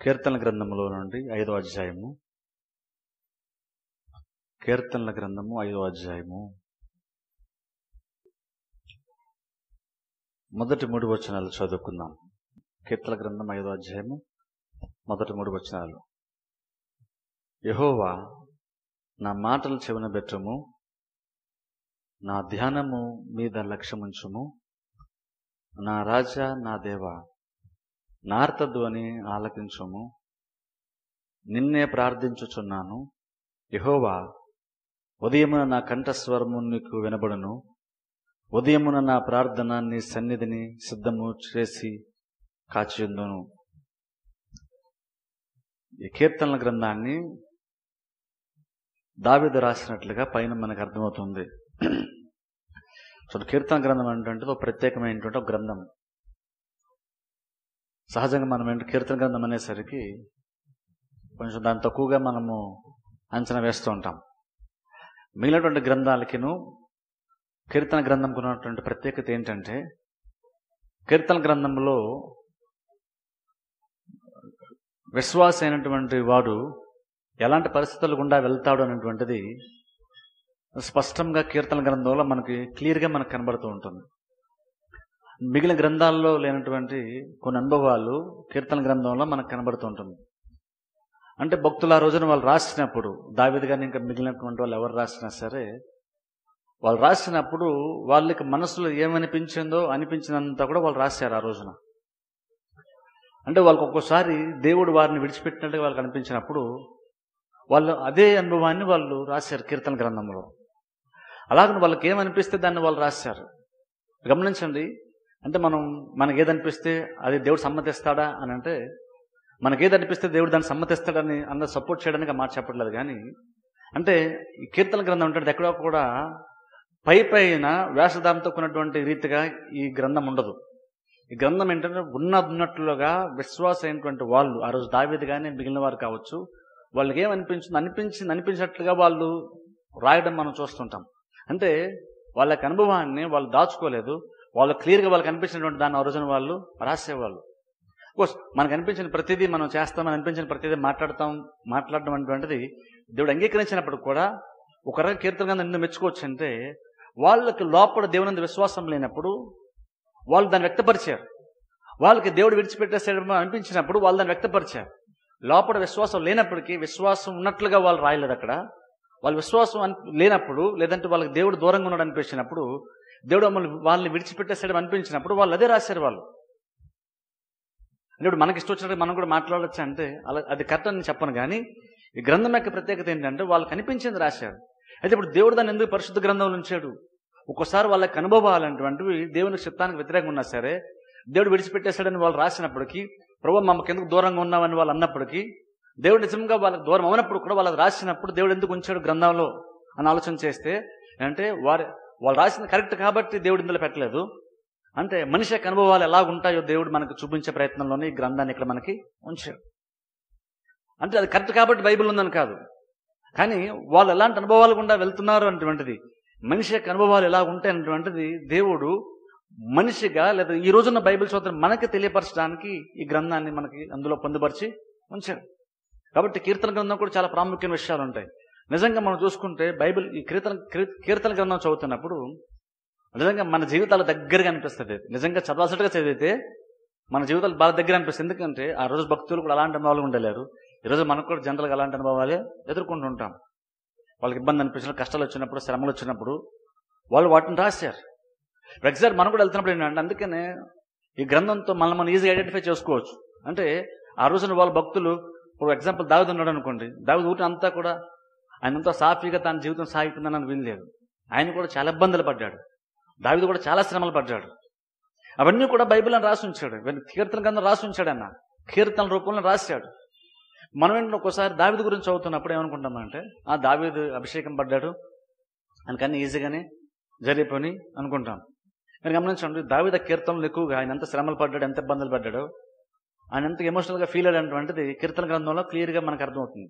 కీర్తన గ్రంథములో నుండి ఐదో అధ్యాయము కీర్తనల గ్రంథము ఐదో అధ్యాయము మొదటి మూడు వచనాలు చదువుకుందాం కీర్తన గ్రంథం ఐదో అధ్యాయము మొదటి మూడు వచనాలు యహోవా నా మాటలు చెవిన బెట్టము నా ధ్యానము మీద లక్ష్యముంచుము నా రాజా నా దేవా నార్తధ్వని ఆలకించుము నిన్నే ప్రార్థించుచున్నాను యహోవా ఉదయమున నా కంఠస్వరము నీకు వినబడును ఉదయమున నా ప్రార్థన నీ సన్నిధిని సిద్ధము చేసి కాచియుందును ఈ కీర్తనల గ్రంథాన్ని దావిద రాసినట్లుగా పైన మనకు అర్థమవుతుంది సో కీర్తన గ్రంథం ఏంటంటే ఒక ప్రత్యేకమైనటువంటి ఒక గ్రంథం సహజంగా మనం ఏంటి కీర్తన గ్రంథం అనేసరికి కొంచెం దాని తక్కువగా మనము అంచనా వేస్తూ ఉంటాం మిగిలినటువంటి గ్రంథాలకిను కీర్తన గ్రంథంకు ఉన్నటువంటి ప్రత్యేకత ఏంటంటే కీర్తన గ్రంథంలో విశ్వాస అయినటువంటి వాడు ఎలాంటి పరిస్థితులు గుండా వెళ్తాడు అనేటువంటిది స్పష్టంగా కీర్తన గ్రంథంలో మనకి క్లియర్గా మనకు కనబడుతూ ఉంటుంది మిగిలిన గ్రంథాల్లో లేనటువంటి కొన్ని అనుభవాలు కీర్తన గ్రంథంలో మనకు కనబడుతూ ఉంటుంది అంటే భక్తులు ఆ రోజున వాళ్ళు రాసినప్పుడు దావిది కానీ ఇంకా మిగిలినటువంటి వాళ్ళు ఎవరు రాసినా సరే వాళ్ళు రాసినప్పుడు వాళ్ళకి మనసులో ఏమనిపించిందో అనిపించినంత కూడా వాళ్ళు రాశారు ఆ రోజున అంటే వాళ్ళకి ఒక్కోసారి దేవుడు వారిని విడిచిపెట్టినట్టుగా వాళ్ళకి అనిపించినప్పుడు వాళ్ళు అదే అనుభవాన్ని వాళ్ళు రాశారు కీర్తన గ్రంథంలో అలాగే వాళ్ళకి ఏమనిపిస్తే దాన్ని వాళ్ళు రాశారు గమనించండి అంటే మనం మనకి ఏదనిపిస్తే అది దేవుడు సమ్మతిస్తాడా అని అంటే మనకి ఏది అనిపిస్తే దేవుడు దాన్ని సమ్మతిస్తాడని అన్న సపోర్ట్ చేయడానికి ఆ మాట చెప్పట్లేదు కానీ అంటే ఈ కీర్తన గ్రంథం అంటే ఎక్కడో కూడా పై పైన వేషధాంతో కొన్నటువంటి రీతిగా ఈ గ్రంథం ఉండదు ఈ గ్రంథం ఏంటంటే ఉన్న ఉన్నట్లుగా విశ్వాస అయినటువంటి వాళ్ళు ఆ రోజు దావేది కానీ మిగిలిన వారు కావచ్చు వాళ్ళకి ఏమనిపించింది అనిపించింది అనిపించినట్లుగా వాళ్ళు రాయడం మనం చూస్తుంటాం అంటే వాళ్ళకి అనుభవాన్ని వాళ్ళు దాచుకోలేదు వాళ్ళు క్లియర్గా వాళ్ళకి అనిపించినటువంటి దాన్ని ఆ రోజున వాళ్ళు రాసేవాళ్ళు కోర్స్ మనకు అనిపించిన ప్రతిదీ మనం చేస్తామని అనిపించిన ప్రతిదీ మాట్లాడతాం మాట్లాడడం అనేటువంటిది దేవుడు అంగీకరించినప్పుడు కూడా ఒక రకం కీర్తనగా ఎందుకు మెచ్చుకోవచ్చు అంటే వాళ్ళకి లోపల దేవుని విశ్వాసం లేనప్పుడు వాళ్ళు దాన్ని వ్యక్తపరిచారు వాళ్ళకి దేవుడు విడిచిపెట్టేసాడు అనిపించినప్పుడు వాళ్ళు దాన్ని వ్యక్తపరిచారు లోపల విశ్వాసం లేనప్పటికీ విశ్వాసం ఉన్నట్లుగా వాళ్ళు రాయలేదు అక్కడ వాళ్ళ విశ్వాసం అన్- లేనప్పుడు లేదంటే వాళ్ళకి దేవుడు దూరంగా ఉన్నాడు అనిపించినప్పుడు దేవుడు మమ్మల్ని వాళ్ళని విడిచిపెట్టేసాడు అనిపించినప్పుడు వాళ్ళు అదే రాశారు వాళ్ళు అంటే ఇప్పుడు మనకి ఇష్టం వచ్చినట్టు మనం కూడా మాట్లాడచ్చు అంటే అలా అది కరెక్ట్ అని చెప్పను కానీ ఈ గ్రంథం యొక్క ప్రత్యేకత ఏంటంటే వాళ్ళకి అనిపించింది రాశారు అయితే ఇప్పుడు దేవుడు దాన్ని ఎందుకు పరిశుద్ధ గ్రంథంలో ఉంచాడు ఒక్కోసారి వాళ్ళకి అనుభవాలంటువంటివి దేవుని చిత్తానికి వ్యతిరేకంగా ఉన్నా సరే దేవుడు విడిచిపెట్టేశాడని వాళ్ళు రాసినప్పటికీ ప్రభు మమ్మకి ఎందుకు దూరంగా ఉన్నామని వాళ్ళు అన్నప్పటికీ దేవుడు నిజంగా వాళ్ళకి దూరం అవునప్పుడు కూడా వాళ్ళకి రాసినప్పుడు దేవుడు ఎందుకు ఉంచాడు గ్రంథంలో అని ఆలోచన చేస్తే అంటే వారి వాళ్ళు రాసింది కరెక్ట్ కాబట్టి దేవుడు ఇందులో పెట్టలేదు అంటే మనిషి యొక్క అనుభవాలు ఎలా ఉంటాయో దేవుడు మనకు చూపించే ప్రయత్నంలోనే ఈ గ్రంథాన్ని ఇక్కడ మనకి ఉంచాడు అంటే అది కరెక్ట్ కాబట్టి బైబిల్ ఉందని కాదు కానీ వాళ్ళు ఎలాంటి అనుభవాలు గుండా వెళ్తున్నారు అన్నటువంటిది మనిషి యొక్క అనుభవాలు ఎలా ఉంటాయి అన్నటువంటిది దేవుడు మనిషిగా లేదా ఈ రోజున్న బైబిల్ చదువుతున్న మనకి తెలియపరచడానికి ఈ గ్రంథాన్ని మనకి అందులో పొందుపరిచి ఉంచాడు కాబట్టి కీర్తన గ్రంథం కూడా చాలా ప్రాముఖ్యమైన విషయాలు ఉంటాయి నిజంగా మనం చూసుకుంటే బైబిల్ ఈ కీర్తన కీ- కీర్తన గ్రంథం చదువుతున్నప్పుడు నిజంగా మన జీవితాల దగ్గరగా అనిపిస్తుంది అది. నిజంగా చదవాల్సినట్టుగా చదివితే మన జీవితాలు బాగా దగ్గర అనిపిస్తుంది ఎందుకంటే ఆ రోజు భక్తులు కూడా అలాంటి అనుభవాలు ఉండలేరు ఈరోజు మనకు కూడా జనరల్గా అలాంటి అనుభవాలే ఎదుర్కొంటూ ఉంటాం వాళ్ళకి ఇబ్బంది అనిపించినప్పుడు కష్టాలు వచ్చినప్పుడు శ్రమలు వచ్చినప్పుడు వాళ్ళు వాటిని రాశారు ఫర్ ఎగ్జాంపుల్ మనం కూడా వెళ్తున్నప్పుడు ఏంటంటే అందుకనే ఈ గ్రంథంతో మనల్ని మనం ఈజీగా ఐడెంటిఫై చేసుకోవచ్చు అంటే ఆ రోజున వాళ్ళ భక్తులు ఇప్పుడు ఎగ్జాంపుల్ దావిది ఉన్నాడు అనుకోండి దావిది ఊరిని అంతా కూడా ఆయన అంతా సాఫీగా తన జీవితం సాగుతుందని వీల్లేదు ఆయన కూడా చాలా ఇబ్బందులు పడ్డాడు దావిది కూడా చాలా శ్రమలు పడ్డాడు అవన్నీ కూడా బైబిల్ అని రాసి ఉంచాడు ఇవన్నీ కీర్తన గ్రంథం రాసి ఉంచాడు అన్న కీర్తన రూపంలో రాశాడు మనం ఏంటంటే ఒక్కోసారి దావిది గురించి చదువుతున్నప్పుడు ఏమనుకుంటామంటే ఆ దావిది అభిషేకం పడ్డాడు ఆయనకన్నీ ఈజీగానే జరిగిపోయి అనుకుంటాం మీరు గమనించండి దావిద కీర్తనలు ఎక్కువగా ఆయన ఎంత శ్రమలు పడ్డాడు ఎంత ఇబ్బందులు పడ్డాడు ఆయన ఎంత ఎమోషనల్గా ఫీల్ అయ్యాడంటువంటిది కీర్తన గ్రంథంలో క్లియర్గా మనకు అర్థమవుతుంది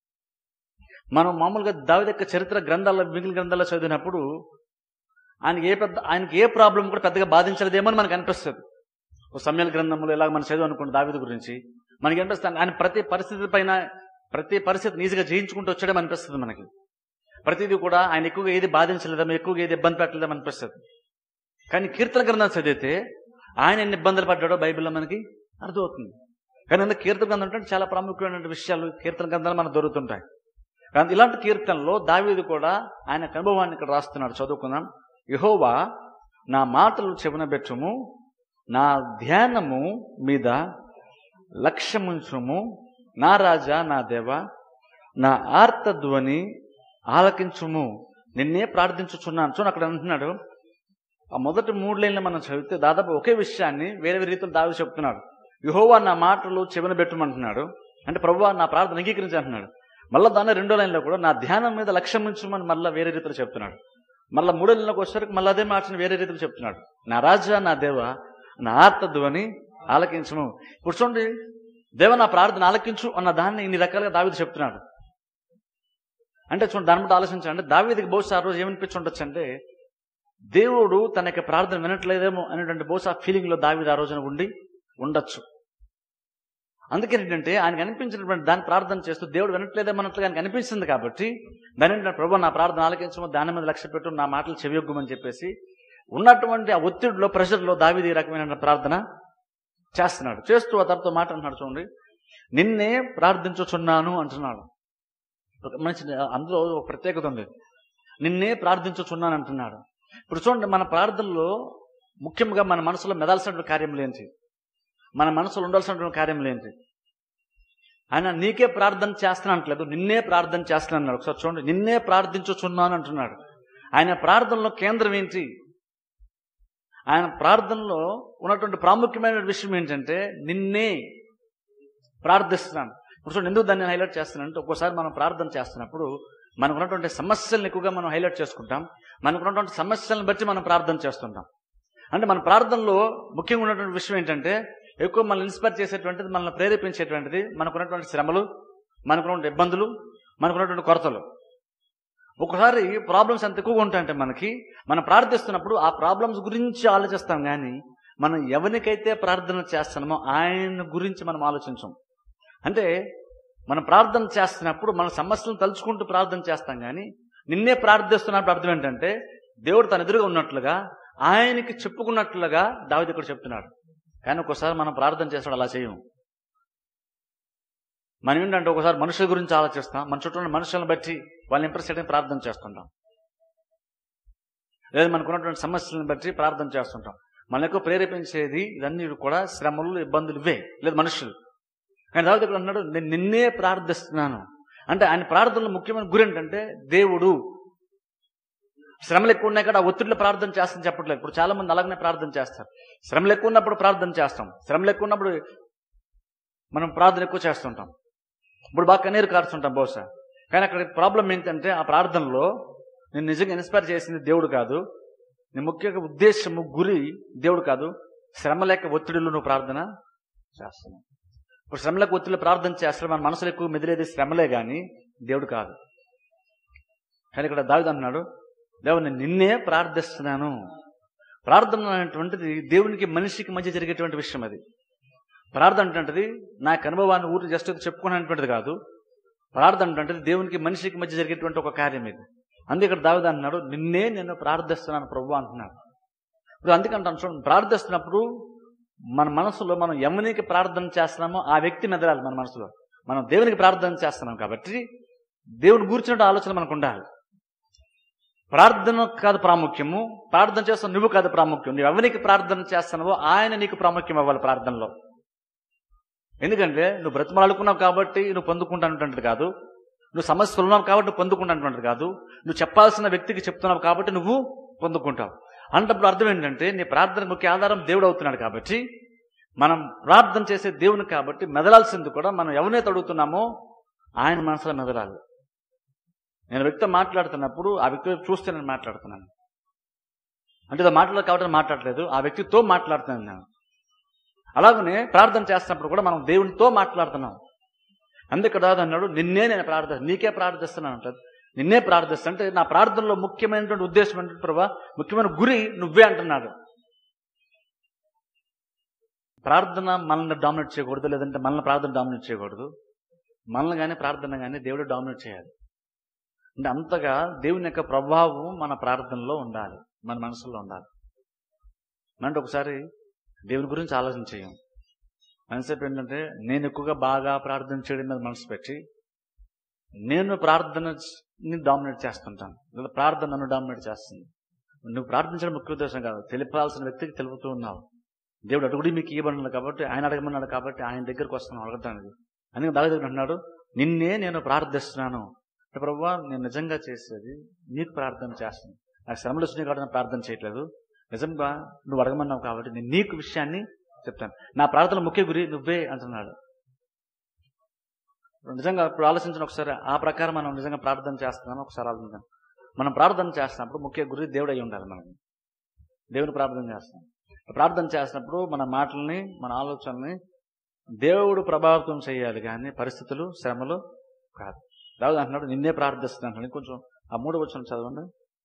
మనం మామూలుగా దావిద యొక్క చరిత్ర గ్రంథాల్లో మిగిలిన గ్రంథాల్లో చదివినప్పుడు ఆయనకి ఏ పెద్ద ఆయనకి ఏ ప్రాబ్లం కూడా పెద్దగా బాధించలేదేమో అని మనకు అనిపిస్తుంది ఒక సమయాల గ్రంథంలో ఇలా మనం చదివి అనుకోండి దావిద గురించి మనకి అనిపిస్తుంది ఆయన ప్రతి పరిస్థితి పైన ప్రతి పరిస్థితిని ఈజీగా జయించుకుంటూ వచ్చాడేమో అనిపిస్తుంది మనకి ప్రతిదీ కూడా ఆయన ఎక్కువగా ఏది బాధించలేదేమో ఎక్కువగా ఏది ఇబ్బంది పెట్టలేదేమో అనిపిస్తుంది కానీ కీర్తన గ్రంథం చదివితే ఆయన ఎన్ని ఇబ్బందులు పడ్డాడో బైబిల్లో మనకి అర్థమవుతుంది కానీ అందులో కీర్తన గ్రంథం అంటే చాలా ప్రాముఖ్యమైన విషయాలు కీర్తన గ్రంథాలు మనకు దొరుకుతుంటాయి కానీ ఇలాంటి కీర్తనలో దావీదు కూడా ఆయన అనుభవాన్ని ఇక్కడ రాస్తున్నాడు చదువుకుందాం యహోవా నా మాటలు చెవిన పెట్టుము నా ధ్యానము మీద లక్ష్యముంచుము నా రాజా నా దేవ నా ఆర్తధ్వని ఆలకించుము నిన్నే ప్రార్థించుచున్నాను చూడండి అక్కడ అంటున్నాడు ఆ మొదటి మూడు లైన్లు మనం చదివితే దాదాపు ఒకే విషయాన్ని వేరే వేరే రీతిలో దావి చెప్తున్నాడు యహోవా నా మాటలు చెవిన పెట్టుమంటున్నాడు అంటే ప్రభువా నా ప్రార్థన అంగీకరించి అంటున్నాడు మళ్ళీ దాని రెండో లైన్లో కూడా నా ధ్యానం మీద లక్ష్యం ఉంచమని మళ్ళీ వేరే రీతిలో చెప్తున్నాడు మళ్ళీ మూడో లైన్లోకి వచ్చేసరికి మళ్ళీ అదే మాటని వేరే రీతిలో చెప్తున్నాడు నా రాజా నా దేవ నా ఆర్తధ్వని ఆలకించము ఇప్పుడు చూడండి దేవ నా ప్రార్థన ఆలకించు అన్న దాన్ని ఇన్ని రకాలుగా దావిది చెప్తున్నాడు అంటే చూడండి దాని బట్టి ఆలోచించండి అంటే దావీదికి బహుశా ఆ రోజు ఏమనిపించి ఉండొచ్చు అంటే దేవుడు తన యొక్క ప్రార్థన వినట్లేదేమో అనేటువంటి బహుశా ఫీలింగ్ లో దావీది ఆ రోజున ఉండి ఉండొచ్చు అందుకే ఏంటంటే ఆయనకు అనిపించినటువంటి దాన్ని ప్రార్థన చేస్తూ దేవుడు వినట్లేదేమో అన్నట్లుగా ఆయనకు అనిపిస్తుంది కాబట్టి దాని ఏంటంటే ప్రభు నా ప్రార్థన ఆలకించము దాని మీద లక్ష్య పెట్టు నా మాటలు చెవియొగ్గమని చెప్పేసి ఉన్నటువంటి ఆ ఒత్తిడిలో ప్రెషర్లో దావీది ఈ రకమైన ప్రార్థన చేస్తున్నాడు చేస్తూ ఆ తర్వాత మాట అంటున్నాడు చూడండి నిన్నే ప్రార్థించుచున్నాను అంటున్నాడు ఒక మనిషి అందులో ఒక ప్రత్యేకత ఉంది నిన్నే ప్రార్థించుచున్నాను అంటున్నాడు ఇప్పుడు చూడండి మన ప్రార్థనలో ముఖ్యంగా మన మనసులో మెదాల్సినటువంటి కార్యములు ఏంటి మన మనసులో ఉండాల్సినటువంటి కార్యములు ఏంటి ఆయన నీకే ప్రార్థన చేస్తాను అంటలేదు నిన్నే ప్రార్థన చేస్తాను అన్నాడు ఒకసారి చూడండి నిన్నే ప్రార్థించుచున్నాను అంటున్నాడు ఆయన ప్రార్థనలో కేంద్రం ఏంటి ఆయన ప్రార్థనలో ఉన్నటువంటి ప్రాముఖ్యమైన విషయం ఏంటంటే నిన్నే ప్రార్థిస్తున్నాను ఇప్పుడు చూడండి ఎందుకు దాన్ని హైలైట్ చేస్తున్నానంటే ఒక్కోసారి మనం ప్రార్థన చేస్తున్నప్పుడు మనకు ఉన్నటువంటి సమస్యలను ఎక్కువగా మనం హైలైట్ చేసుకుంటాం మనకు ఉన్నటువంటి సమస్యలను బట్టి మనం ప్రార్థన చేస్తుంటాం అంటే మన ప్రార్థనలో ముఖ్యంగా ఉన్నటువంటి విషయం ఏంటంటే ఎక్కువ మనల్ని ఇన్స్పైర్ చేసేటువంటిది మనల్ని ప్రేరేపించేటువంటిది మనకున్నటువంటి శ్రమలు మనకున్నటువంటి ఇబ్బందులు మనకున్నటువంటి కొరతలు ఒకసారి ప్రాబ్లమ్స్ ఎంత ఎక్కువగా ఉంటాయంటే మనకి మనం ప్రార్థిస్తున్నప్పుడు ఆ ప్రాబ్లమ్స్ గురించి ఆలోచిస్తాం కానీ మనం ఎవరికైతే ప్రార్థన చేస్తున్నామో ఆయన గురించి మనం ఆలోచించం అంటే మనం ప్రార్థన చేస్తున్నప్పుడు మన సమస్యలను తలుచుకుంటూ ప్రార్థన చేస్తాం కానీ నిన్నే ప్రార్థిస్తున్నప్పుడు అర్థం ఏంటంటే దేవుడు తన ఎదురుగా ఉన్నట్లుగా ఆయనకి చెప్పుకున్నట్లుగా దావిది ఇక్కడ చెప్తున్నాడు కానీ ఒకసారి మనం ప్రార్థన చేస్తాడు అలా చేయం మనం ఏంటంటే ఒకసారి మనుషుల గురించి ఆలోచిస్తాం మన చుట్టూ ఉన్న మనుషులను బట్టి వాళ్ళని ఇంప్రెస్ చేయడానికి ప్రార్థన చేస్తుంటాం లేదా మనకు ఉన్నటువంటి సమస్యలను బట్టి ప్రార్థన చేస్తుంటాం మనకు ప్రేరేపించేది ఇవన్నీ కూడా శ్రమలు ఇబ్బందులు ఇవే లేదు మనుషులు కానీ దావిది ఇక్కడ అన్నాడు నేను నిన్నే ప్రార్థిస్తున్నాను అంటే ఆయన ప్రార్థనలో ముఖ్యమైన గురి ఏంటంటే దేవుడు శ్రమలు ఎక్కువ ఉన్నాయి కదా ఒత్తిడిలో ప్రార్థన చేస్తాను చెప్పట్లేదు ఇప్పుడు చాలా మంది అలాగనే ప్రార్థన చేస్తారు శ్రమలు ఎక్కువ ఉన్నప్పుడు ప్రార్థన చేస్తాం శ్రమలు ఎక్కువ ఉన్నప్పుడు మనం ప్రార్థన ఎక్కువ చేస్తుంటాం ఇప్పుడు బాగా కన్నీరు కార్చుంటాం బహుశా కానీ అక్కడ ప్రాబ్లం ఏంటంటే ఆ ప్రార్థనలో నేను నిజంగా ఇన్స్పైర్ చేసింది దేవుడు కాదు నీ ముఖ్య ఉద్దేశము గురి దేవుడు కాదు శ్రమ లేక ఒత్తిడిలో నువ్వు ప్రార్థన చేస్తున్నావు ఇప్పుడు శ్రమలకు ఒత్తిడిలో ప్రార్థన చేస్తాడు మన మనసులో ఎక్కువ మెదిలేది శ్రమలే కానీ దేవుడు కాదు కానీ ఇక్కడ దావిది అంటున్నాడు దేవుడు నేను నిన్నే ప్రార్థిస్తున్నాను ప్రార్థన అనేటువంటిది దేవునికి మనిషికి మధ్య జరిగేటువంటి విషయం అది ప్రార్థన అంటుంటది నాకు అనుభవాన్ని ఊరు జస్ట్ చెప్పుకునేటువంటిది కాదు ప్రార్థన అంటుంటది దేవునికి మనిషికి మధ్య జరిగేటువంటి ఒక కార్యం ఇది అందుకే ఇక్కడ దావిది అంటున్నాడు నిన్నే నేను ప్రార్థిస్తున్నాను ప్రభు అంటున్నాడు ఇప్పుడు అందుకంటాను చూడండి ప్రార్థిస్తున్నప్పుడు మన మనసులో మనం ఎవరికి ప్రార్థన చేస్తున్నామో ఆ వ్యక్తి మెదలాలి మన మనసులో మనం దేవునికి ప్రార్థన చేస్తున్నాం కాబట్టి దేవుని కూర్చున్న ఆలోచన మనకు ఉండాలి ప్రార్థన కాదు ప్రాముఖ్యము ప్రార్థన చేస్తున్న నువ్వు కాదు ప్రాముఖ్యం నువ్వు ఎవరికి ప్రార్థన చేస్తున్నావో ఆయన నీకు ప్రాముఖ్యం అవ్వాలి ప్రార్థనలో ఎందుకంటే నువ్వు బ్రతిమలాడుకున్నావు కాబట్టి నువ్వు పొందుకుంటానంటువంటిది కాదు నువ్వు సమస్యలు ఉన్నావు కాబట్టి నువ్వు పొందుకుంటానంటువంటిది కాదు నువ్వు చెప్పాల్సిన వ్యక్తికి చెప్తున్నావు కాబట్టి నువ్వు పొందుకుంటావు అంటప్పుడు అర్థం ఏంటంటే నీ ప్రార్థన ముఖ్య ఆధారం దేవుడు అవుతున్నాడు కాబట్టి మనం ప్రార్థన చేసే దేవుని కాబట్టి మెదలాల్సింది కూడా మనం ఎవరినైతే అడుగుతున్నామో ఆయన మనసులో మెదలాలి నేను వ్యక్తితో మాట్లాడుతున్నప్పుడు ఆ వ్యక్తి వైపు చూస్తే నేను మాట్లాడుతున్నాను అంటే ఏదో మాట్లాడలేదు కాబట్టి మాట్లాడలేదు ఆ వ్యక్తితో మాట్లాడుతున్నాను నేను అలాగనే ప్రార్థన చేస్తున్నప్పుడు కూడా మనం దేవునితో మాట్లాడుతున్నాం అందుకే దాదా అన్నాడు నిన్నే నేను ప్రార్థన నీకే ప్రార్థిస్తున్నాను అంటాడు నిన్నే ప్రార్థిస్తా అంటే నా ప్రార్థనలో ముఖ్యమైనటువంటి ఉద్దేశం ఏంటంటే ప్రభా ముఖ్యమైన గురి నువ్వే అంటున్నాడు ప్రార్థన మనల్ని డామినేట్ చేయకూడదు లేదంటే మనల్ని ప్రార్థన డామినేట్ చేయకూడదు మనల్ని కానీ ప్రార్థన కానీ దేవుడు డామినేట్ చేయాలి అంటే అంతగా దేవుని యొక్క ప్రభావం మన ప్రార్థనలో ఉండాలి మన మనసులో ఉండాలి అంటే ఒకసారి దేవుని గురించి ఆలోచన చేయం మనసేపు ఏంటంటే నేను ఎక్కువగా బాగా ప్రార్థన చేయడం మీద మనసు పెట్టి నేను ప్రార్థనని డామినేట్ చేస్తుంటాను లేదా ప్రార్థన నన్ను డామినేట్ చేస్తుంది నువ్వు ప్రార్థించడం ముఖ్య ఉద్దేశం కాదు తెలిపాల్సిన వ్యక్తికి తెలుపుతూ ఉన్నావు దేవుడు అడుగుడి మీకు ఇవ్వబడినాడు కాబట్టి ఆయన అడగమన్నాడు కాబట్టి ఆయన దగ్గరకు వస్తున్నాను అడగటానికి అందుకే దాని దగ్గర అంటున్నాడు నిన్నే నేను ప్రార్థిస్తున్నాను అంటే ప్రభావ నేను నిజంగా చేసేది నీకు ప్రార్థన చేస్తాను నాకు శ్రమలు వచ్చినాయి కాబట్టి నేను ప్రార్థన చేయట్లేదు నిజంగా నువ్వు అడగమన్నావు కాబట్టి నేను నీకు విషయాన్ని చెప్తాను నా ప్రార్థన ముఖ్య గురి నువ్వే అంటున్నాడు నిజంగా ఇప్పుడు ఆలోచించిన ఒకసారి ఆ ప్రకారం మనం నిజంగా ప్రార్థన చేస్తున్నాను ఒకసారి ఆలోచించాం మనం ప్రార్థన చేస్తున్నప్పుడు ముఖ్య గురి దేవుడు అయి ఉండాలి మనం దేవుని ప్రార్థన చేస్తాం ప్రార్థన చేసినప్పుడు మన మాటల్ని మన ఆలోచనల్ని దేవుడు ప్రభావితం చేయాలి కానీ పరిస్థితులు శ్రమలు కాదు రాదు అంటున్నాడు నిన్నే ప్రార్థిస్తున్నాను కొంచెం ఆ మూడు వచ్చిన చదవండి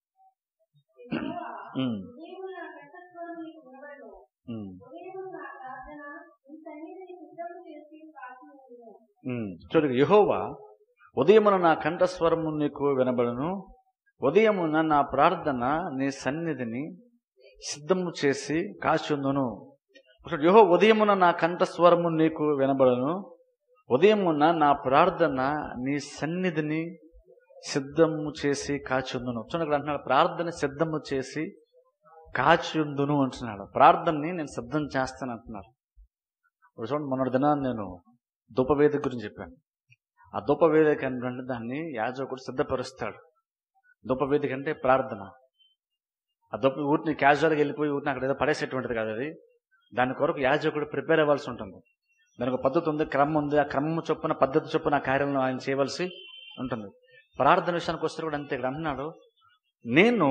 ఉమ్, నీవు నా కష్టస్వరం నీకు వినబడును. ఉమ్, ఉదయం నా ప్రార్థన నీ సన్నిధిని సిద్ధము చేసి కాచి ఉండును. ఉమ్. చూడండి యహోవా ఉదయమున నా కంఠస్వరము నీకు వినబడును ఉదయమున నా ప్రార్థన నీ సన్నిధిని సిద్ధము చేసి కాచుందును చూడండి, యెహోవా ఉదయమున నా కంఠస్వరము నీకు వినబడును ఉదయమున నా ప్రార్థన నీ సన్నిధిని సిద్ధము చేసి కాచుందును చూడండి ఇక్కడ అంటున్నాడు ప్రార్థన సిద్ధము చేసి కాచుందును అంటున్నాడు ప్రార్థనని నేను సిద్ధం చేస్తాను అంటున్నాడు ఇప్పుడు చూడండి మొన్నటి దినాన్ని నేను ధూపవేదిక గురించి చెప్పాను ఆ ధూపవేదిక అంటే దాన్ని యాజకుడు సిద్ధపరుస్తాడు ధూపవేదిక అంటే ప్రార్థన ఆ ధూప ఊరిని క్యాజువల్గా వెళ్ళిపోయి ఊరిని అక్కడ ఏదో పడేసేటువంటిది కాదు అది దాని కొరకు యాజకుడు ప్రిపేర్ అవ్వాల్సి ఉంటుంది దానికి ఒక పద్ధతి ఉంది క్రమం ఉంది ఆ క్రమం చొప్పున పద్ధతి చొప్పున ఆ కార్యాలను ఆయన చేయవలసి ఉంటుంది ప్రార్థన విషయానికి వస్తే కూడా అంతే ఇక్కడ అంటున్నాడు నేను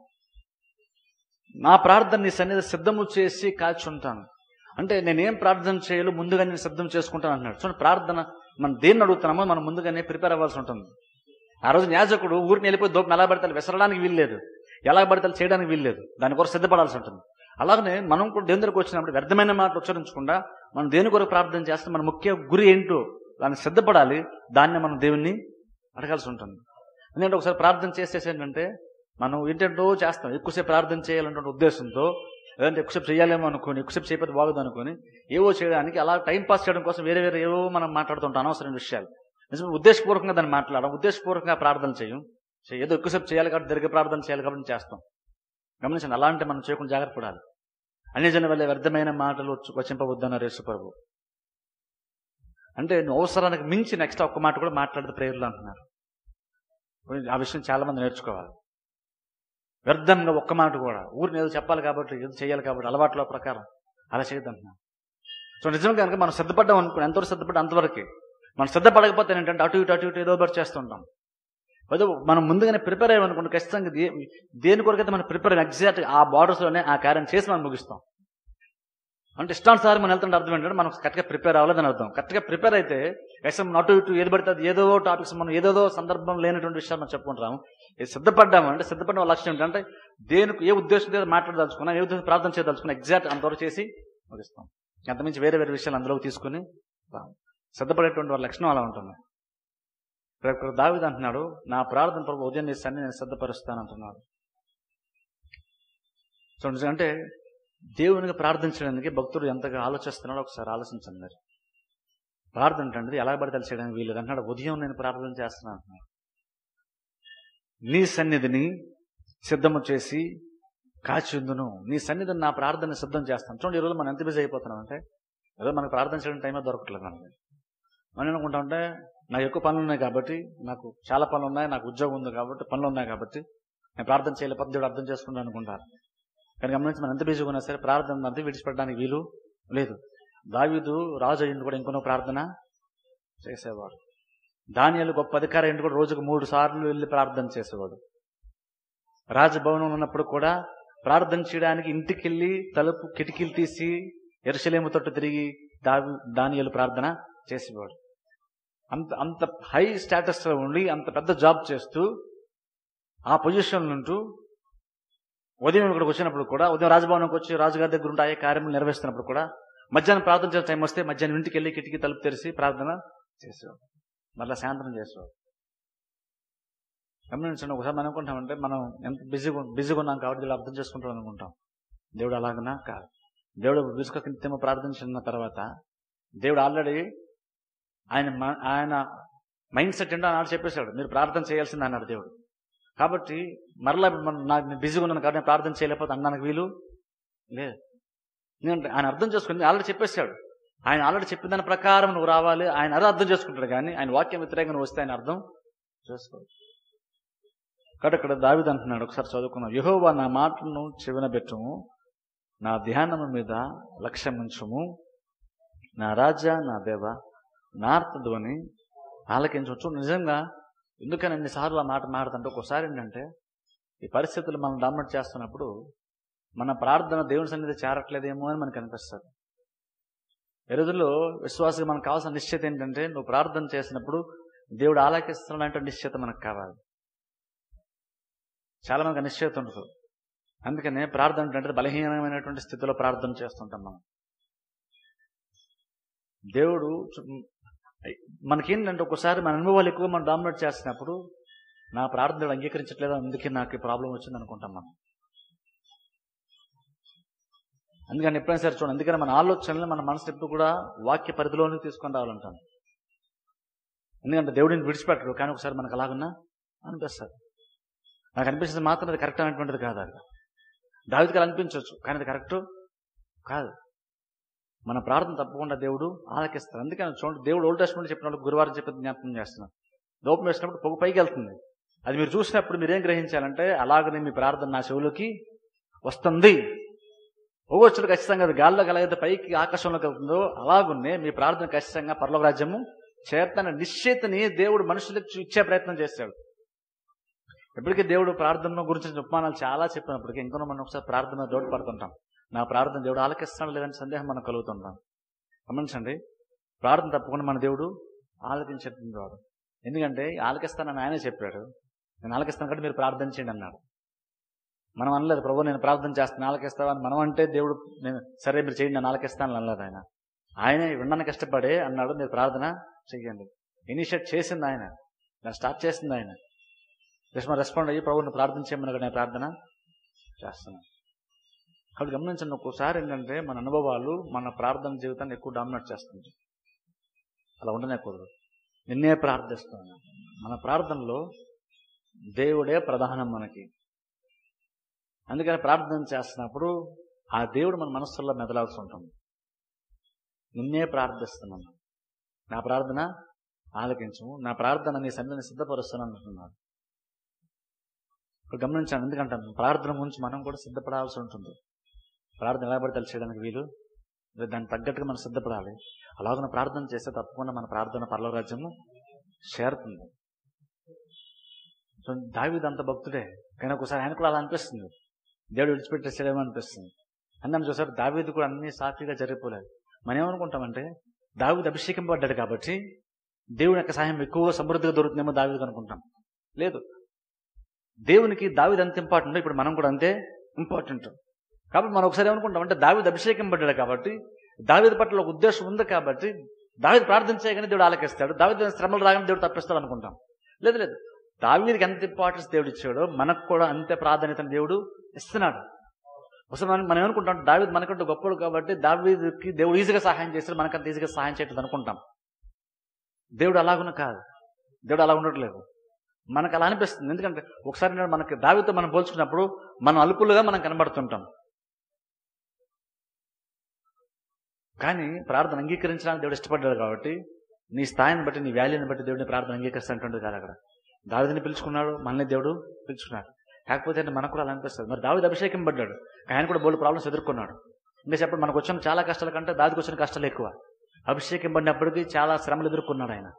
నా ప్రార్థన నీ సన్నిధి సిద్ధము చేసి కాచి ఉంటాను అంటే నేనేం ప్రార్థన చేయాలో ముందుగా నేను సిద్ధం చేసుకుంటాను అంటున్నాడు చూడండి ప్రార్థన మనం దేన్ని అడుగుతున్నామో మనం ముందుగానే ప్రిపేర్ అవ్వాల్సి ఉంటుంది ఆ రోజు యాజకుడు ఊరిని వెళ్ళిపోయి దూపం ఎలా పడితే అలా విసరడానికి వీల్లేదు ఎలా పడితే అలా చేయడానికి వీల్లేదు దాని కొరకు సిద్ధపడాల్సి ఉంటుంది అలాగనే మనం కూడా దేవుని దగ్గరకు వచ్చినప్పుడు వ్యర్థమైన మాటలు ఉచ్చరించకుండా మనం దేని కొరకు ప్రార్థన చేస్తే మన ముఖ్య గురి ఏంటో దాన్ని సిద్ధపడాలి దాన్ని మనం దేవుణ్ణి అడగాల్సి ఉంటుంది ఎందుకంటే ఒకసారి ప్రార్థన చేసేసి ఏంటంటే మనం ఏంటంటో చేస్తాం ఎక్కువసేపు ప్రార్థన చేయాలనే ఉద్దేశంతో లేదంటే ఎక్కువసేపు చేయాలేమో అనుకోని ఎక్కువసేపు చేయకపోతే బాగుంది అనుకోని ఏవో చేయడానికి అలా టైం పాస్ చేయడం కోసం వేరే వేరే ఏవో మనం మాట్లాడుతుంటాం అనవసరమైన విషయాలు నిజమే ఉద్దేశపూర్వకంగా దాన్ని మాట్లాడడం ఉద్దేశపూర్వకంగా ప్రార్థన చేయం చే- ఏదో ఎక్కువసేపు చేయాలి కాబట్టి దీర్ఘ ప్రార్థన చేయాలి కాబట్టి చేస్తాం గమనించండి అలాంటి మనం చేయకుండా జాగ్రత్త పడాలి అన్ని జన వల్ల వ్యర్థమైన మాటలు వచ్చి- వచింపవద్దన్నారు యేసు ప్రభు అంటే నువ్వు అవసరానికి మించి నెక్స్ట్ ఒక్క మాట కూడా మాట్లాడితే ప్రేయర్లు అంటున్నారు ఆ విషయం చాలా మంది నేర్చుకోవాలి వ్యర్థంగా ఒక్క మాట కూడా ఊరిని ఏదో చెప్పాలి కాబట్టి ఏదో చేయాలి కాబట్టి అలవాట్ల ప్రకారం అలా చేయొద్దంటున్నాను సో నిజంగా కనుక మనం సిద్ధపడ్డాం అనుకో ఎంతవరకు సిద్ధపడ్డా అంతవరకే మనం సిద్ధపడకపోతే ఏంటంటే అటు ఇటు అటు ఇటు ఏదో ఒకటి చేస్తుంటాం అదే మనం ముందుగానే ప్రిపేర్ అయ్యామనుకోండి ఖచ్చితంగా దే- దేని కొరకైతే మనం ప్రిపేర్ ఎగ్జాక్ట్ ఆ బార్డర్స్లోనే ఆ కార్యం చేసి మనం ముగిస్తాం అంటే ఇష్టానుసారం మనం వెళ్తుంటే అర్థం ఏంటంటే మనం కరెక్ట్గా ప్రిపేర్ అవ్వలేదని అర్థం కరెక్ట్గా ప్రిపేర్ అయితే ఎక్సమ్ అటు ఇటు ఏది పడితే అది ఏదో టాపిక్స్ మనం ఏదేదో సందర్భం లేనటువంటి విషయాలు మనం చెప్పుకుంటాము ఇది సిద్ధపడ్డాము అంటే సిద్ధపడిన వాళ్ళ లక్ష్యం ఏంటంటే దేనికి ఏ ఉద్దేశంతో మాట్లాడదలుచుకున్నా ఏ ఉద్దేశం ప్రార్థన చేయదలుచుకున్నా ఎగ్జాక్ట్ అంతవరకు చేసి ముగిస్తాం అంతమించి వేరే వేరే విషయాలు అందులోకి తీసుకుని రాము. సిద్ధపడేటువంటి వాళ్ళ లక్షణం అలా ఉంటుంది ఇక్కడ ఇక్కడ దావిది అంటున్నాడు నా ప్రార్థన ప్రభు ఉదయం నీ సన్ని నేను సిద్ధపరుస్తాను అంటున్నాడు సో నిజంగా అంటే దేవునికి ప్రార్థించడానికి భక్తుడు ఎంతగా ఆలోచిస్తున్నాడో ఒకసారి ఆలోచించండి మీరు ప్రార్థన అంటే ఎలా పడితే అలా చేయడానికి వీలేదు అంటున్నాడు ఉదయం నేను ప్రార్థన చేస్తున్నాను అంటున్నాడు నీ సన్నిధిని సిద్ధము చేసి కాచుందును నీ సన్నిధిని నా ప్రార్థన సిద్ధం చేస్తాను చూడండి ఈరోజు మనం ఎంత బిజీ అయిపోతున్నాం అంటే ఏదో మనకు ప్రార్థన చేయడం టైమే దొరకట్లేదు మనకి మనం ఏమనుకుంటా ఉంటే నాకు ఎక్కువ పనులు ఉన్నాయి కాబట్టి నాకు చాలా పనులు ఉన్నాయి నాకు ఉద్యోగం ఉంది కాబట్టి పనులు ఉన్నాయి కాబట్టి నేను ప్రార్థన చేయలేకపోతే దేవుడు అర్థం చేసుకుంటాను అనుకుంటారు కానీ గమనించి మనం ఎంత బిజీగా ఉన్నా సరే ప్రార్థన అంతా విడిచిపెట్టడానికి వీలు లేదు దావీదు రాజు అయ్యింది కూడా ఇంకొన ప్రార్థన చేసేవాడు దానియాలు గొప్ప అధికారి అయ్యింది కూడా రోజుకు మూడు సార్లు వెళ్ళి ప్రార్థన చేసేవాడు రాజభవనం ఉన్నప్పుడు కూడా ప్రార్థన చేయడానికి ఇంటికి వెళ్ళి తలుపు కిటికీలు తీసి ఎరుసలేము తొట్టు తిరిగి దావి దానియాలు ప్రార్థన చేసేవాడు అంత అంత హై స్టేటస్ లో ఉండి అంత పెద్ద జాబ్ చేస్తూ ఆ పొజిషన్ ఉంటూ ఉదయం ఇక్కడికి వచ్చినప్పుడు కూడా ఉదయం రాజభవనంకి వచ్చి రాజుగారి దగ్గర ఉంటే ఆయా కార్యములు నిర్వహిస్తున్నప్పుడు కూడా మధ్యాహ్నం ప్రార్థన చేసే టైం వస్తే మధ్యాహ్నం ఇంటికి వెళ్ళి కిటికీ తలుపు తెరిచి ప్రార్థన చేసేవాడు మళ్ళీ సాయంత్రం చేసేవాడు గమనించండి ఒకసారి మనం అనుకుంటామంటే మనం ఎంత బిజీగా బిజీగా ఉన్నాం కాబట్టి ఇలా అర్థం చేసుకుంటాం అనుకుంటాం దేవుడు అలాగనా కాదు దేవుడు విసుక నిత్యము ప్రార్థించిన తర్వాత దేవుడు ఆల్రెడీ ఆయన మ- ఆయన మైండ్ సెట్ ఏంటో అన్నాడు చెప్పేశాడు మీరు ప్రార్థన చేయాల్సింది అన్నాడు దేవుడు కాబట్టి మరలా మనం నాకు నేను బిజీగా ఉన్నాను కాబట్టి నేను ప్రార్థన చేయలేకపోతే అన్నానికి వీలు లేదు ఎందుకంటే ఆయన అర్థం చేసుకుని ఆల్రెడీ చెప్పేశాడు ఆయన ఆల్రెడీ చెప్పిన దాని ప్రకారం నువ్వు రావాలి ఆయన అదే అర్థం చేసుకుంటాడు కానీ ఆయన వాక్యం వ్యతిరేకంగా నువ్వు వస్తే ఆయన అర్థం చేసుకో కాబట్టి ఇక్కడ దావిది అంటున్నాడు ఒకసారి చదువుకున్నాం యహోవా నా మాటలను చెవిన పెట్టుము నా ధ్యానము మీద లక్ష్యం ఉంచుము నా రాజా నా దేవ నా అర్థధ్వని ఆలకించవచ్చు నిజంగా ఎందుకని ఎన్నిసార్లు ఆ మాట మాట్లాడుతుంటే ఒక్కోసారి ఏంటంటే ఈ పరిస్థితులు మనం డామినేట్ చేస్తున్నప్పుడు మన ప్రార్థన దేవుని సన్నిధి చేరట్లేదేమో అని మనకు అనిపిస్తుంది ఈ రోజుల్లో విశ్వాసకి మనకు కావాల్సిన నిశ్చయత ఏంటంటే నువ్వు ప్రార్థన చేసినప్పుడు దేవుడు ఆలకిస్తున్నాడంటే నిశ్చయత మనకు కావాలి చాలా మనకు నిశ్చయత ఉండదు అందుకనే ప్రార్థన అంటే బలహీనమైనటువంటి స్థితిలో ప్రార్థన చేస్తుంటాం మనం దేవుడు చు- మనకేంటంటే ఒకసారి మన అనుభవాలు ఎక్కువ మనం డామినేట్ చేసినప్పుడు నా ప్రార్థన దేవుడు అంగీకరించట్లేదు అందుకే నాకు ఈ ప్రాబ్లం వచ్చింది అనుకుంటాం మనం అందుకని ఎప్పుడైనా సరే చూడండి అందుకని మన ఆలోచనలు మన మనసు ఎప్పుడు కూడా వాక్య పరిధిలోనే తీసుకొని రావాలంటాను ఎందుకంటే దేవుడిని విడిచిపెట్టరు కానీ ఒకసారి మనకు అలాగున్నా అనిపిస్తుంది నాకు అనిపిస్తుంది మాత్రం అది కరెక్ట్ అనేటువంటిది కాదు అది దావిదికి అలా అనిపించవచ్చు కానీ అది కరెక్ట్ కాదు మన ప్రార్థన తప్పకుండా దేవుడు ఆలకిస్తాడు అందుకని చూడండి దేవుడు ఓల్డ్ టెస్ట్మెంట్ చెప్పినప్పుడు గురువారం చెప్పి జ్ఞాపకం చేస్తున్నాను దూపం వేసినప్పుడు పొగ పైకి వెళ్తుంది అది మీరు చూసినప్పుడు మీరేం గ్రహించాలంటే అలాగనే మీ ప్రార్థన నా చెవులకి వస్తుంది పొగ వచ్చుడు ఖచ్చితంగా అది గాల్లోకి ఎలాగైతే పైకి ఆకాశంలోకి వెళ్తుందో అలాగున్నే మీ ప్రార్థన ఖచ్చితంగా పర్లోక రాజ్యము చేతన నిశ్చయితని దేవుడు మనుషులకు ఇచ్చే ప్రయత్నం చేశాడు ఎప్పటికీ దేవుడు ప్రార్థన గురించి ఉపమానాలు చాలా చెప్పినప్పటికీ ఇంకొన మనం ఒకసారి ప్రార్థన దోడు పడుతుంటాం నా ప్రార్థన దేవుడు ఆలకిస్తాడు లేదని సందేహం మనకు కలుగుతుంటాం గమనించండి ప్రార్థన తప్పకుండా మన దేవుడు ఆలకించేటువంటి వాడు ఎందుకంటే ఆలకిస్తానని ఆయనే చెప్పాడు నేను ఆలకిస్తాను కాబట్టి మీరు ప్రార్థన చేయండి అన్నాడు మనం అనలేదు ప్రభు నేను ప్రార్థన చేస్తాను ఆలకిస్తావా అని మనం అంటే దేవుడు నేను సరే మీరు చేయండి నేను ఆలకిస్తాను అనలేదు ఆయన ఆయనే వినడానికి కష్టపడే అన్నాడు మీరు ప్రార్థన చెయ్యండి ఇనిషియేట్ చేసింది ఆయన నేను స్టార్ట్ చేసింది ఆయన జస్ట్ రెస్పాండ్ అయ్యి ప్రభు నువ్వు ప్రార్థన చేయమని నేను ప్రార్థన చేస్తున్నాను కాబట్టి గమనించండి ఒక్కోసారి ఏంటంటే మన అనుభవాలు మన ప్రార్థన జీవితాన్ని ఎక్కువ డామినేట్ చేస్తుంది అలా ఉండనేకూడదు నిన్నే ప్రార్థిస్తున్నాను మన ప్రార్థనలో దేవుడే ప్రధానం మనకి అందుకని ప్రార్థన చేస్తున్నప్పుడు ఆ దేవుడు మన మనస్సుల్లో మెదలాల్సి ఉంటుంది నిన్నే ప్రార్థిస్తున్నాను నా ప్రార్థన ఆలకించము నా ప్రార్థన నీ సన్నిధిని సిద్ధపరుస్తున్నాను అంటున్నాడు ఇప్పుడు గమనించాను ఎందుకంటే ప్రార్థన గురించి మనం కూడా సిద్ధపడాల్సి ఉంటుంది ప్రార్థన ఎలా పడితే చేయడానికి వీలు లేదా దానికి తగ్గట్టుగా మనం సిద్ధపడాలి అలాగ ప్రార్థన చేస్తే తప్పకుండా మన ప్రార్థన పర్ల రాజ్యము చేరుతుంది సో దావీదు అంత భక్తుడే కానీ ఒకసారి ఆయన కూడా అలా అనిపిస్తుంది దేవుడు విడిచిపెట్టేసాడేమో అనిపిస్తుంది అన్నాం చూసారు దావీదు కూడా అన్ని సాఫీగా జరిగిపోలేదు మనం ఏమనుకుంటామంటే దావీదు అభిషేకింపబడ్డాడు కాబట్టి దేవుని యొక్క సహాయం ఎక్కువగా సమృద్ధిగా దొరుకుతుందేమో దావీదు అనుకుంటాం లేదు దేవునికి దావీదు అంత ఇంపార్టెంట్ ఇప్పుడు మనం కూడా అంతే ఇంపార్టెంట్ కాబట్టి మనం ఒకసారి ఏమనుకుంటాం అంటే దావీదు అభిషేకింపడ్డాడు కాబట్టి దావీదు పట్ల ఒక ఉద్దేశం ఉంది కాబట్టి దావీదు ప్రార్థన చేయగానే దేవుడు ఆలకిస్తాడు దావీదు శ్రమలు రాగానే దేవుడు తప్పిస్తాడు అనుకుంటాం లేదు లేదు దావీదికి ఎంత ఇంపార్టెన్స్ దేవుడు ఇచ్చాడో మనకు కూడా అంతే ప్రాధాన్యతను దేవుడు ఇస్తున్నాడు అసలు మనం మనం ఏమనుకుంటాం దావీదు మనకంటే గొప్పడు కాబట్టి దావీదుకి దేవుడు ఈజీగా సహాయం చేస్తాడు మనకంత ఈజీగా సహాయం చేయట్లేదు అనుకుంటాం దేవుడు అలాగున కాదు దేవుడు అలా ఉండట్లేదు మనకు అలా అనిపిస్తుంది ఎందుకంటే ఒకసారి నేను మనకి దావితో మనం పోల్చుకున్నప్పుడు మనం అల్పులుగా మనం కనబడుతుంటాం కానీ ప్రార్థన అంగీకరించడానికి దేవుడు ఇష్టపడ్డాడు కాబట్టి నీ స్థాయిని బట్టి నీ వాల్యూని బట్టి దేవుడిని ప్రార్థన అంగీకరిస్తున్నటువంటి కాదు అక్కడ దావిదిని పిలుచుకున్నాడు మనల్ని దేవుడు పిలుచుకున్నాడు కాకపోతే అంటే మనకు కూడా అలా అనిపిస్తుంది మరి దావిది అభిషేకం పడ్డాడు ఆయన కూడా బోల్డ్ ప్రాబ్లమ్స్ ఎదుర్కొన్నాడు ఇంకా చెప్పండి మనకు వచ్చిన చాలా కష్టాల కంటే దావికి వచ్చిన కష్టాలు ఎక్కువ అభిషేకం పడినప్పటికీ చాలా శ్రమలు ఎదుర్కొన్నాడు ఆయన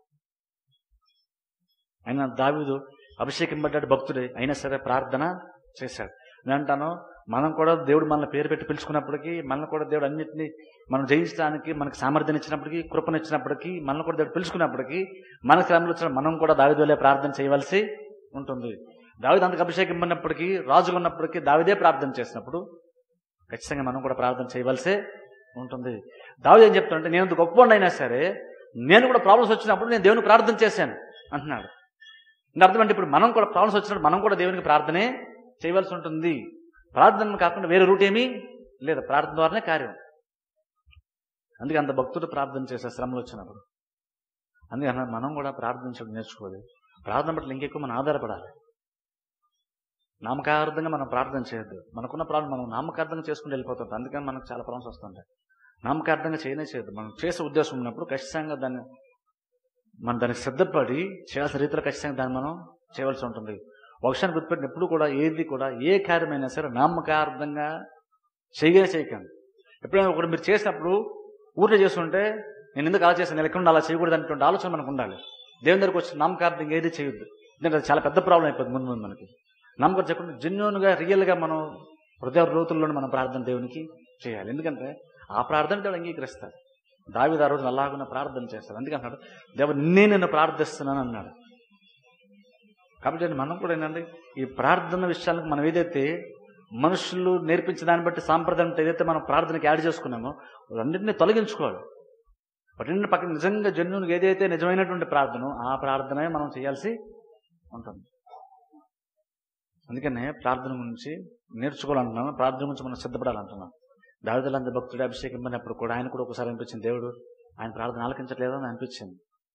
ఆయన దావీదు అభిషేకం పడ్డాడు భక్తుడే అయినా సరే ప్రార్థన చేశాడు నేను అంటాను మనం కూడా దేవుడు మనల్ని పేరు పెట్టి పిలుచుకున్నప్పటికీ మనల్ని కూడా దేవుడు అన్నింటినీ మనం జయించడానికి మనకు సామర్థ్యం ఇచ్చినప్పటికీ కృపనిచ్చినప్పటికీ మనల్ని కూడా దేవుడు పిలుచుకున్నప్పటికీ మన శ్రమలు వచ్చిన మనం కూడా దావిది వల్లే ప్రార్థన చేయవలసి ఉంటుంది దావిది అంతకు అభిషేకం పడినప్పటికీ రాజుగా ఉన్నప్పటికీ దావిదే ప్రార్థన చేసినప్పుడు ఖచ్చితంగా మనం కూడా ప్రార్థన చేయవలసే ఉంటుంది దావిది ఏం చెప్తానంటే నేను ఇంత గొప్పవాడిని అయినా సరే నేను కూడా ప్రాబ్లమ్స్ వచ్చినప్పుడు నేను దేవునికి ప్రార్థన చేశాను అంటున్నాడు అంటే అర్థం అంటే ఇప్పుడు మనం కూడా ప్రాబ్లమ్స్ వచ్చినప్పుడు మనం కూడా దేవునికి ప్రార్థనే చేయవలసి ఉంటుంది ప్రార్థన కాకుండా వేరే రూట్ ఏమీ లేదు ప్రార్థన ద్వారానే కార్యం అందుకే అంత భక్తుడు ప్రార్థన చేసే శ్రమలు వచ్చినప్పుడు అందుకే అన్నాడు మనం కూడా ప్రార్థించడం నేర్చుకోవాలి ప్రార్థన పట్ల ఇంకెక్కువ మనం ఆధారపడాలి నామకార్థంగా మనం ప్రార్థన చేయొద్దు మనకున్న ప్రాబ్లం మనం నామకార్థంగా చేసుకుని వెళ్ళిపోతుంటాం అందుకని మనకు చాలా ప్రాబ్లమ్స్ వస్తుంటాయి నామకార్థంగా చేయనే చేయొద్దు మనం చేసే ఉద్దేశం ఉన్నప్పుడు ఖచ్చితంగా దాన్ని మనం దానికి సిద్ధపడి చేయాల్సిన రీతిలో ఖచ్చితంగా దాన్ని మనం చేయవలసి ఉంటుంది ఒక విషయాన్ని గుర్తుపెట్టిన ఎప్పుడు కూడా ఏది కూడా ఏ కార్యమైనా సరే నామకార్థంగా చేయగానే చేయకండి ఎప్పుడైనా ఒకటి మీరు చేసినప్పుడు ఊరిలో చేస్తుంటే నేను ఎందుకు అలా చేశాను నేను ఎక్కడ అలా చేయకూడదు అనేటువంటి ఆలోచన మనకు ఉండాలి దేవుని దగ్గరకు వచ్చి నామకార్థంగా ఏది చేయొద్దు ఎందుకంటే అది చాలా పెద్ద ప్రాబ్లం అయిపోతుంది ముందు ముందు మనకి నమ్మకం చెప్పకుండా జెన్యున్గా రియల్గా మనం హృదయ లోతుల్లోనే మనం ప్రార్థన దేవునికి చేయాలి ఎందుకంటే ఆ ప్రార్థన దేవుడు అంగీకరిస్తాడు దావిద ఆ రోజున అలాగున్న ప్రార్థన చేస్తాడు అందుకంటాడు దేవుడు నిన్నే నేను ప్రార్థిస్తున్నాను అన్నాడు కాబట్టి మనం కూడా ఏంటంటే ఈ ప్రార్థన విషయాలకు మనం ఏదైతే మనుషులు నేర్పించిన దాన్ని బట్టి సాంప్రదాయం ఏదైతే మనం ప్రార్థనకి యాడ్ చేసుకున్నామో అన్నింటినీ తొలగించుకోవాలి వాటిని పక్కన నిజంగా జన్యునికి ఏదైతే నిజమైనటువంటి ప్రార్థన ఆ ప్రార్థనే మనం చేయాల్సి ఉంటుంది అందుకనే ప్రార్థన గురించి నేర్చుకోవాలంటున్నాను ప్రార్థన గురించి మనం సిద్ధపడాలంటున్నాం దావిదలంత భక్తుడు అభిషేకం పడినప్పుడు కూడా ఆయన కూడా ఒకసారి అనిపించింది దేవుడు ఆయన ప్రార్థన ఆలకించట్లేదో అని అనిపించింది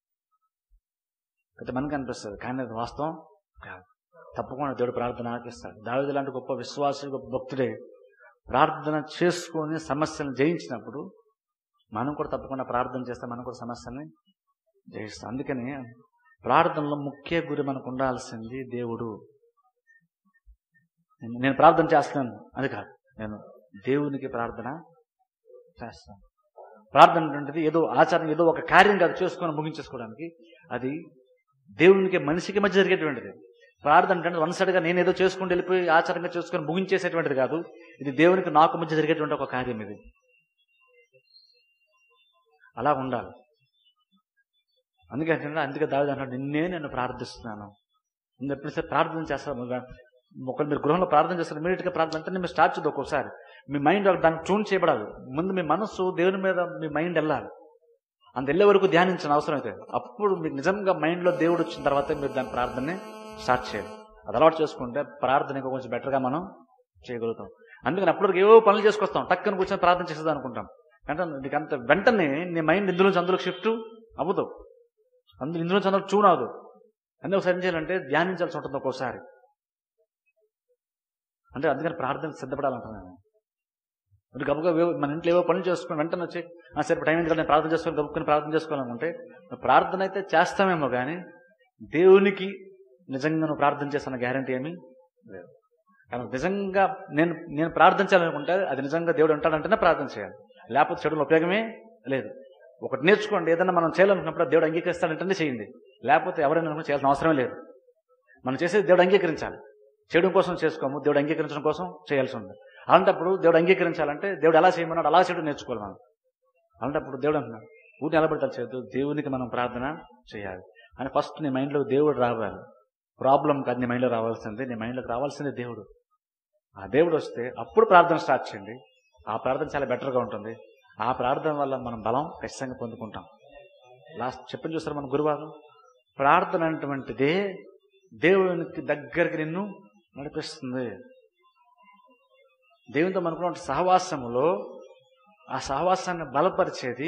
అయితే మనకి అనిపిస్తుంది కానీ అది వాస్తవం కాదు తప్పకుండా దేవుడు ప్రార్థన ఆలకిస్తాడు దావిద లాంటి గొప్ప విశ్వాసి గొప్ప భక్తుడే ప్రార్థన చేసుకొని సమస్యలను జయించినప్పుడు మనం కూడా తప్పకుండా ప్రార్థన చేస్తే మనం కూడా సమస్యల్ని జయిస్తాం అందుకని ప్రార్థనలో ముఖ్య గురి మనకు ఉండాల్సింది దేవుడు నేను- నేను ప్రార్థన చేస్తున్నాను అది కాదు నేను దేవునికి ప్రార్థన చేస్తాను ప్రార్థన అంటే ఏదో ఆచారం ఏదో ఒక కార్యం కాదు చేసుకొని ముగించేసుకోవడానికి అది దేవునికి మనిషికి మధ్య జరిగేటువంటిది ప్రార్థన అంటే వన్ సైడ్గా నేను ఏదో చేసుకుంటూ వెళ్ళిపోయి ఆచారంగా చేసుకొని ముగించేసేటువంటిది కాదు ఇది దేవునికి నాకు మధ్య జరిగేటువంటి ఒక కార్యం ఇది అలా ఉండాలి అందుకే అంటే అందుకే దావిది అంటాడు నిన్నే నేను ప్రార్థిస్తున్నాను నేను ఎప్పుడైతే ప్రార్థన చేస్తాను ఒకరు మీరు గృహంలో ప్రార్థన చేస్తారు ఇమీడియట్గా ప్రార్థన అంటే మీరు స్టార్ట్ చేద్దాం ఒక్కోసారి మీ మైండ్ దానికి ట్యూన్ చేయబడాలి ముందు మీ మనస్సు దేవుని మీద మీ మైండ్ వెళ్ళాలి అంత వెళ్ళే వరకు ధ్యానించిన అవసరం అయితే అప్పుడు మీకు నిజంగా మైండ్లో దేవుడు వచ్చిన తర్వాత మీరు దాని ప్రార్థనని స్టార్ట్ చేయాలి అది అలవాటు చేసుకుంటే ప్రార్థన ఇంకా కొంచెం బెటర్గా మనం చేయగలుగుతాం అందుకని అప్పటికి ఏవో పనులు చేసుకొస్తాం టక్కన కూర్చొని ప్రార్థన చేసేది అనుకుంటాం అంటే నీకు అంత వెంటనే నీ మైండ్ ఇందులోంచి అందులో షిఫ్ట్ అవ్వదు అందులో ఇందులోంచి అందులో ట్యూన్ అవ్వదు అందులో ఒకసారి ఏం చేయాలంటే ధ్యానించాల్సి ఉంటుంది ఒక్కోసారి అంటే అందుకని ప్రార్థన సిద్ధపడాలంటున్నాను మరి గబుగా ఏవో- మన ఇంట్లో ఏవో పనులు చేసుకుని వెంటనే వచ్చి "ఆ, సరే ఇప్పుడు టైం ఎందుకంటే నేను ప్రార్థన చేసుకొని గబుక్కుని ప్రార్థన చేసుకోవాలనుకుంటే ప్రార్థన అయితే చేస్తామేమో కానీ దేవునికి నిజంగా నువ్వు ప్రార్థన చేస్తున్న గ్యారంటీ ఏమీ లేదు కానీ నిజంగా నేను నేను ప్రార్థించాలనుకుంటే అది నిజంగా దేవుడు ఉంటాడంటేనే ప్రార్థన చేయాలి లేకపోతే చెడుల ఉపయోగమే లేదు ఒకటి నేర్చుకోండి ఏదైనా మనం చేయాలనుకున్నప్పుడు దేవుడు అంగీకరిస్తాడంటేనే చేయండి లేకపోతే ఎవరైనా అనుకుని చేయాల్సిన అవసరమే లేదు మనం చేసేది దేవుడు అంగీకరించాలి చేయడం కోసం చేసుకోము దేవుడు అంగీకరించడం కోసం చేయాల్సి ఉంది అలాంటప్పుడు దేవుడు అంగీకరించాలంటే దేవుడు ఎలా చేయమన్నాడు అలా చేయడం నేర్చుకోవాలి మనం అలాంటప్పుడు దేవుడు అంటున్నాడు ఊరిని నిలబడతారు చేయొద్దు దేవునికి మనం ప్రార్థన చేయాలి అని ఫస్ట్ నీ మైండ్లో దేవుడు రావాలి ప్రాబ్లం కాదు నీ మైండ్లో రావాల్సింది నీ మైండ్లోకి రావాల్సింది దేవుడు ఆ దేవుడు వస్తే అప్పుడు ప్రార్థన స్టార్ట్ చేయండి ఆ ప్రార్థన చాలా బెటర్గా ఉంటుంది ఆ ప్రార్థన వల్ల మనం బలం ఖచ్చితంగా పొందుకుంటాం లాస్ట్ చెప్పని చూస్తారు మన గురువారం ప్రార్థన అనేటువంటిదే దేవునికి దగ్గరికి నిన్ను నడిపిస్తుంది దేవునితో మనకున్న సహవాసములో ఆ సహవాసాన్ని బలపరిచేది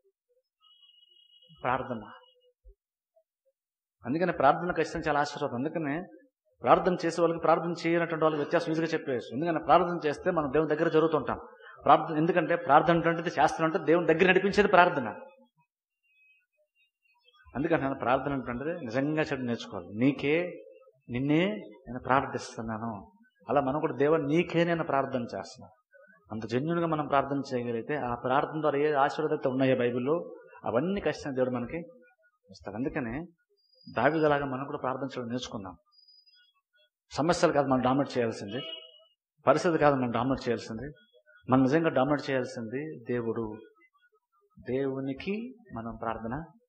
ప్రార్థన అందుకని ప్రార్థన ఖచ్చితంగా చాలా ఆశీర్వాదం అందుకనే ప్రార్థన చేసే వాళ్ళకి ప్రార్థన చేయనటువంటి వాళ్ళకి వ్యత్యాసం ఈజీగా చెప్పేసి ఎందుకంటే ప్రార్థన చేస్తే మనం దేవుని దగ్గర జరుగుతుంటాం ప్రార్థన ఎందుకంటే ప్రార్థన అంటే శాస్త్రం అంటే దేవుని దగ్గర నడిపించేది ప్రార్థన అందుకని నేను ప్రార్థన అంటే నిజంగా చెడు నేర్చుకోవాలి నీకే నిన్నే నేను ప్రార్థిస్తున్నాను అలా మనం కూడా దేవ నీకే నేను ప్రార్థన చేస్తున్నాను అంత జెన్యున్గా మనం ప్రార్థన చేయగలిగితే ఆ ప్రార్థన ద్వారా ఏ ఆశీర్వాదత ఉన్నాయో బైబిల్లో అవన్నీ ఖచ్చితంగా దేవుడు మనకి ఇస్తాడు అందుకనే దావిదలాగా మనం కూడా ప్రార్థించడం నేర్చుకుందాం సమస్యలు కాదు మనం డామినేట్ చేయాల్సింది పరిస్థితి కాదు మనం డామినేట్ చేయాల్సింది మనం నిజంగా డామినేట్ చేయాల్సింది దేవుడు దేవునికి మనం ప్రార్థన